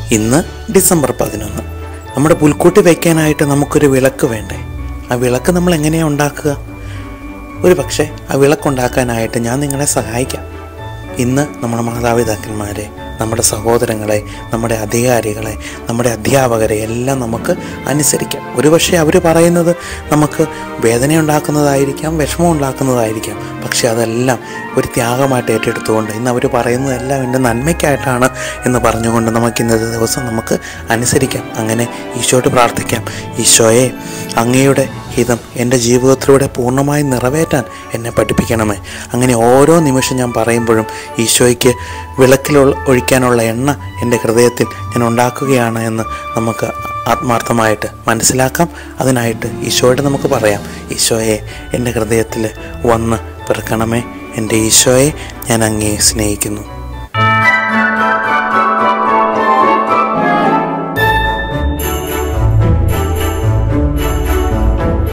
ഇന്ന് ഡിസംബർ പതിനൊന്ന് നമ്മുടെ പുൽക്കൂട്ടി വയ്ക്കാനായിട്ട് നമുക്കൊരു വിളക്ക് വേണ്ടേ ആ വിളക്ക് നമ്മൾ എങ്ങനെയാണ് ഉണ്ടാക്കുക ഒരു പക്ഷേ ആ വിളക്കുണ്ടാക്കാനായിട്ട് ഞാൻ നിങ്ങളെ സഹായിക്കാം ഇന്ന് നമ്മുടെ മാതാപിതാക്കന്മാരെ നമ്മുടെ സഹോദരങ്ങളെ നമ്മുടെ അധികാരികളെ നമ്മുടെ അധ്യാപകരെ എല്ലാം നമുക്ക് അനുസരിക്കാം ഒരുപക്ഷെ അവർ പറയുന്നത് നമുക്ക് വേദനയുണ്ടാക്കുന്നതായിരിക്കാം വിഷമം ഉണ്ടാക്കുന്നതായിരിക്കാം പക്ഷെ അതെല്ലാം ഒരു ത്യാഗമായിട്ട് ഏറ്റെടുത്തുകൊണ്ട് ഇന്ന് അവർ പറയുന്നതെല്ലാം എൻ്റെ നന്മയ്ക്കായിട്ടാണ് എന്ന് പറഞ്ഞുകൊണ്ട് നമുക്ക് ഇന്നത്തെ ദിവസം നമുക്ക് അനുസരിക്കാം അങ്ങനെ ഈശോയോട് പ്രാർത്ഥിക്കാം ഈശോയെ അങ്ങയുടെ ഹിതം എൻ്റെ ജീവിതത്തിലൂടെ പൂർണ്ണമായി നിറവേറ്റാൻ എന്നെ പഠിപ്പിക്കണമേ അങ്ങനെ ഓരോ നിമിഷം ഞാൻ പറയുമ്പോഴും ഈശോയ്ക്ക് വിളക്കിലുള്ള ഒഴിക്കാനുള്ള എണ്ണ എൻ്റെ ഹൃദയത്തിൽ ഞാൻ ഉണ്ടാക്കുകയാണ് എന്ന് നമുക്ക് ആത്മാർത്ഥമായിട്ട് മനസ്സിലാക്കാം അതിനായിട്ട് ഈശോയോട് നമുക്ക് പറയാം ഈശോയെ എൻ്റെ ഹൃദയത്തിൽ വന്ന് പിറക്കണമേ എൻ്റെ ഈശോയെ ഞാൻ അങ്ങേ സ്നേഹിക്കുന്നു